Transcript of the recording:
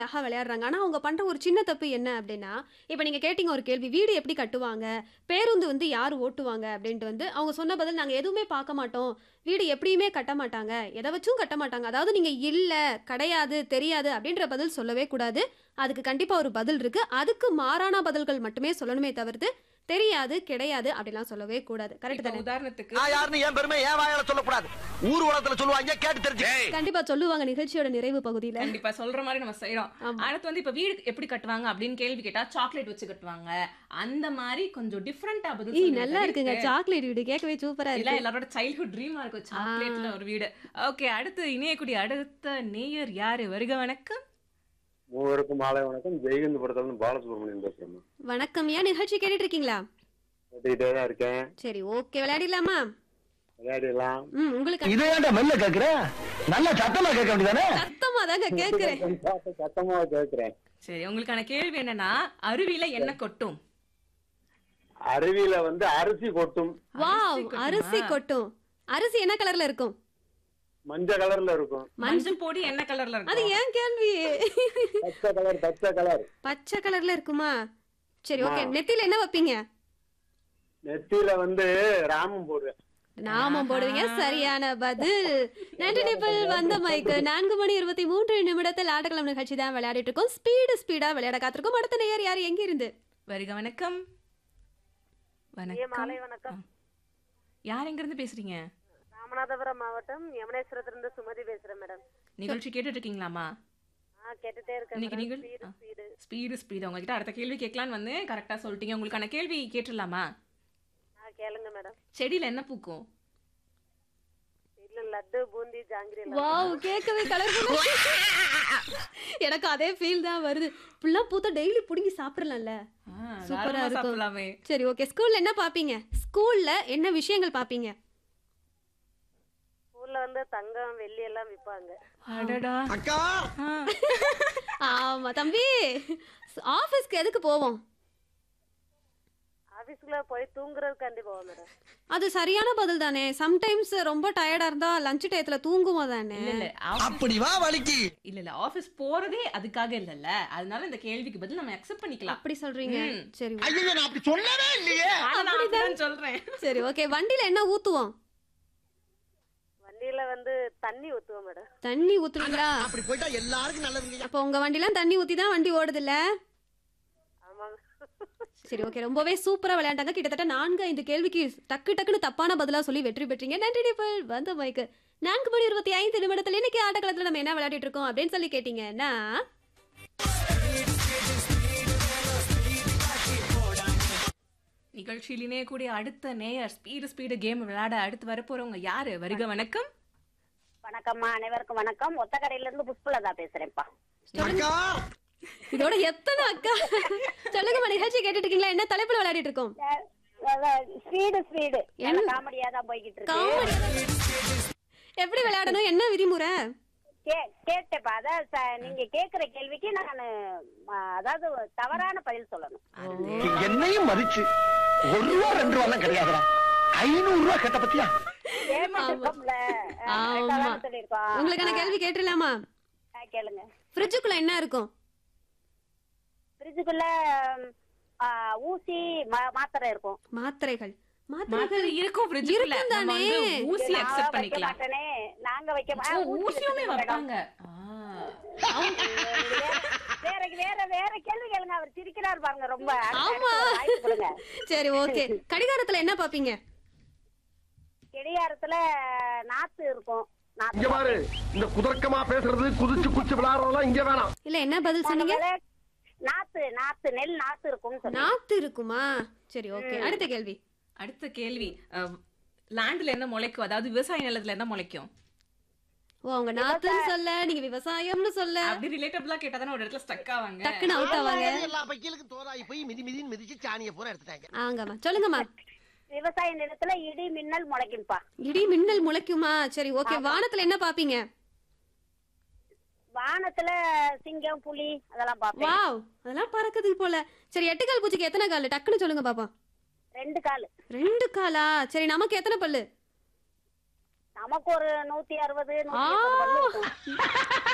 அழகா விளையாடுறாங்க. ஆனா, அவங்க பண்ற ஒரு சின்ன தப்பு என்ன அப்டின்னா, இப்ப நீங்க கேட்டீங்க ஒரு கேள்வி, "வீடு எப்படி கட்டுவாங்க? பேருந்து வந்து யார் ஓட்டுவாங்க?" அப்டின்ட்டு வந்து அவங்க சொன்ன பதில், "நாங்க எதுவுமே பார்க்க மாட்டோம். வீடு எப்படியுமே கட்ட மாட்டாங்க. எத வச்சும் கட்ட மாட்டாங்க." அதாவது நீங்க "இல்ல, கிடையாது, தெரியாது" அப்டின்ற பதில் சொல்லவே கூடாது. அதுக்கு கண்டிப்பா ஒரு பதில் இருக்கு. அதுக்கு மாறான பதில்கள் மட்டுமே சொல்லணுமே தவிர்த்து, தெரியாது, கிடையாது அப்டிலாம் சொல்லவே கூடாது. கரெக்ட் இப்ப தானே? உதாரணத்துக்கு நான் யாருன்னு என் பெருமை என் வாயால சொல்லக்கூடாது ஊர் உலகத்துல சொல்லுவாங்க கேட்டு தெரிஞ்சு கண்டிப்பா சொல்லுவாங்க நிகழ்ச்சியோட நிறைவு பகுதியில. கண்டிப்பா சொல்ற மாதிரி நம்ம செய்றோம் ஆமா. அடுத்து வந்து இப்ப வீடு எப்படி கட்டுவாங்க அப்படின்னு கேள்வி கேட்டா சாக்லேட் வச்சு கட்டுவாங்க அந்த மாதிரி கொஞ்சம் டிஃப்ரெண்டா பதில் ஈ சொல்லுங்க. நல்லா இருக்குங்க. தவிர்த்து, சாக்லேட் வீடு கேட்கவே சூப்பரா இல்ல இருக்கு. எல்லாரோட சைல்ட்ஹுட் ட்ரீமா இருக்கும் சாக்லேட்ல ஒரு வீடு ஓகே அடுத்து இணையக்கூடிய அடுத்த நேயர் யாரு வருக வணக்கம் மூவருக்கும் மாலை வணக்கம் ஜெயகந்த் படத்துல பாலசுப்ரமணியன் பேசுறேன் வணக்கம். ஏன் நிகழ்ச்சி கேட்டுட்டு இருக்கீங்களா? கேட்டுக்கிட்டே தான் இருக்கேன் சரி ஓகே விளையாடிடலாமா? விளையாடிடலாம் ம் உங்களுக்கு இதை ஏன்டா மெல்ல கேக்குற நல்ல சத்தமா கேட்க வேண்டியதானே சத்தமா தாங்க கேக்குறேன். சத்தமா கேக்குறேன் சரி உங்களுக்கான கேள்வி என்னன்னா அருவியில என்ன கொட்டும் அருவியில வந்து அரிசி கொட்டும் வாவ் கொட்டுமா? அரிசி கொட்டும். அரிசி என்ன கலர்ல இருக்கும்? மஞ்சள் கலர்ல இருக்கும் மஞ்சள் பொடி என்ன கலர்ல அது இருக்கும் ஏன் கேள்வி? பச்சை கலர் பச்சை கலர் பச்சை கலர்ல இருக்குமா? சரி ஓகே. ஆமா. நெத்தியில என்ன வைப்பீங்க? நெத்தியில வந்து ராமம் போடுவேன் நாமம் போடுவீங்க சரியான பதில் நன்றி நிபிள் வந்த மைக்கு நான்கு மணி இருபத்தி மூன்று நிமிடத்தில் ஆட்டக்கிழமை நிகழ்ச்சி தான் விளையாடிட்டு இருக்கோம் ஸ்பீடு ஸ்பீடா விளையாட காத்திருக்கோம் அடுத்த நேயர் யார் எங்க இருந்து வருக வணக்கம் வணக்கம் மாலை வணக்கம். ஆ. யார் எங்க இருந்து பேசுறீங்க ராமநாதபுரம் மாவட்டம் யமுனேஸ்வரத்திலிருந்து சுமதி பேசுறேன் மேடம் நிகழ்ச்சி கேட்டுட்டு இருக்கீங்களா ஆ கேட்டுட்டே இருக்கேன் இன்னைக்கு மேடம். நிகழ் ஸ்பீடு ஸ்பீடு ஸ்பீடு ஸ்பீடு உங்ககிட்ட அடுத்த கேள்வி கேட்கலான்னு வந்து கரெக்டா சொல்லிட்டீங்க உங்களுக்கான கேள்வி கேட்டுடலாமா ஆ கேளுங்க மேடம் செடியில என்ன பூக்கும் இல்ல லட்டு பூந்தி ஜாங்கிரி எல்லாம் வாவ் கேட்கவே கலர்ஃபுல்லா எனக்கு அதே ஃபீல் தான் வருது இப்படிலாம் பூத்தா டெய்லி புடுங்கி சாப்பிடலாம்ல ஆ, சூப்பரா தாராளமா இருக்கும். சாப்பிடலாமே சரி ஓகே ஸ்கூல்ல என்ன பாப்பீங்க ஸ்கூல்ல என்ன விஷயங்கள் பாப்பீங்க ஊர்ல வந்து தங்கம் வெள்ளி எல்லாம் விப்பாங்க அடடா அக்கா ஆ. ஆமா தம்பி ஆபீஸ்க்கு எதுக்கு போவோம் ஆபீஸ்க்குள்ள போய் தூங்குறதுக்காண்டி போவோம் மேடம் அது சரியான பதில் தானே சம்டைம்ஸ் ரொம்ப டயர்டா இருந்தா லஞ்ச் டயத்துல தூங்குவோம் தானே இல்ல இல்ல ஆபீஸ் அப்படி வா வலிக்கு இல்ல இல்ல ஆபீஸ் போறதே அதுக்காக இல்லல்ல அதனால இந்த கேள்விக்கு பதில் நம்ம அக்செப்ட் பண்ணிக்கலாம் அப்படி சொல்றீங்க ம். சரி ஐயோ நான் அப்படி சொல்லவே இல்லையே ஆனா நான் அப்படிதான் சொல்றேன் சரி ஓகே வண்டியில என்ன ஊத்துவோம் வண்டியில வந்து தண்ணி ஊத்துவோம் மேடம் தண்ணி ஊத்துவீங்களா அப்படி போயிட்டா எல்லாருக்கும் நல்லதுங்க அப்ப உங்க வண்டிலாம் தண்ணி ஊத்தி தான் வண்டி ஓடுது இல்ல ஆமா சரி ஓகே ரொம்பவே சூப்பரா விளையாண்டாங்க கிட்டத்தட்ட நான்கு ஐந்து கேள்விக்கு டக்கு டக்குன்னு தப்பான பதிலா சொல்லி வெற்றி பெற்றீங்க நன்றி நிபிள் வந்த மைக்கு நான்கு மணி இருபத்தி ஐந்து நிமிடத்துல இன்னைக்கு ஆட்டக்களத்துல நம்ம என்ன விளையாடிட்டு இருக்கோம் அப்படின்னு சொல்லி கேட்டீங்கன்னா நிகழ்ச்சியில் இணையக்கூடிய அடுத்த நேயர் ஸ்பீடு ஸ்பீடு கேம் விளையாட அடுத்து வரப்போறவங்க யாரு வருக வணக்கம் வணக்கம்மா அனைவருக்கும் வணக்கம் ஒத்தக்கடையில இருந்து புஷ்பலதா பேசுறேன்ப்பா அக்கா இதோட எத்தனை அக்கா சொல்லுங்கம்மா நிகழ்ச்சி கேட்டுட்டு இருக்கீங்களா என்ன தலைப்புல விளையாடிட்டு இருக்கோம் ஸ்பீடு ஸ்பீடு என்ன? காமெடியா தான் போய்கிட்டு இருக்கு காமெடி எப்படி விளையாடணும் என்ன விதிமுறை கே- கேட்டேப்பா அதான் ச- நீங்க கேக்குற கேள்விக்கு நான் அதாவது தவறான பதில் சொல்லணும் என்னையும் மதிச்சு ஒரு ரூபா ரெண்டு ரூபா எல்லாம் கிடையாதுடா ஐநூறு ரூபா கேட்ட பத்தியா ஏமாத்திருக்கோம்ல ஆமா. சொல்லிருக்கோம் உங்களுக்கான கேள்வி கேட்டுலாமா கேளுங்க ஃப்ரிட்ஜுக்குள்ள என்ன இருக்கும் ஃப்ரிட்ஜுக்குள்ள ஆ, ஊசி ம- மாத்திரை இருக்கும் மாத்திரைகள் மாத்திரை மாத்திரைகள் இருக்கும் ஃப்ரிட்ஜுக்குள்ள இருக்கும் நம்ம தானே. வந்து ஊசி நான் அக்செப்ட் வைக்க பண்ணிக்கலாம் மாட்டேனே நாங்க வைக்க மா- ஓ, ஊசி ஊசியுமே வச்சிருக்கோம் மேடம். வைப்பாங்க ஆ. வேற வேற வேற கேள்வி கேளுங்க அவர் சிரிக்கிறார் பாருங்க ரொம்ப அடுத்த- ஆமா. அடுத்த ஒரு வாய்ப்பு கொடுங்க சரி ஓகே கடிகாரத்துல என்ன பாப்பீங்க கடிகாரத்துல நாத்து இருக்கும் நாத்து இங்க பாரு இந்த குதர்க்கமா பேசுறது குதிச்சு குச்சி விளையாடுறதெல்லாம் இங்க வேணாம் இல்ல என்ன பதில் சொன்னீங்க முதல்ல நாத்து நாத்து நெல் நாத்து இருக்கும்னு சொன்னேன் நாத்து இருக்குமா சரி ஓகே அடுத்த கேள்வி அடுத்த கேள்வி லேண்ட்ல என்ன முளைக்கும் அதாவது விவசாய நிலத்துல என்ன முளைக்கும் ஓ அவங்க நாத்துன்னு சொல்ல நீங்க விவசாயம்னு சொல்ல அப்படி ரிலேட்டபிளா கேட்டா தானே ஒரு இடத்துல ஸ்டக் ஆவாங்க டக்குன்னு அவுட் ஆவாங்க எல்லா பையலுக்கும் தோதாயி போய் மிதி மிதின்னு மிதிச்சு சாணியை பூரா எடுத்துட்டாங்க ஆங்கம்மா சொல்லுங்கம்மா விவசாய நிலத்துல இடி மின்னல் முளைக்கும்பா இடி மின்னல் முளைக்குமா சரி ஓகே வானத்துல என்ன பாப்பீங்க வானத்துல சிங்கம் புலி அதெல்லாம் பாப்பேன் வாவ் அதெல்லாம் பறக்குது போல சரி எட்டுக்கால் பூச்சிக்கு எத்தனை கால் டக்குன்னு சொல்லுங்க பாப்பா ரெண்டு காலு ரெண்டு காலா சரி நமக்கு எத்தனை பல்லு நமக்கு ஒரு நூத்தி அறுபது ஆ நூத்தி எண்பது பல்லு இருக்கும்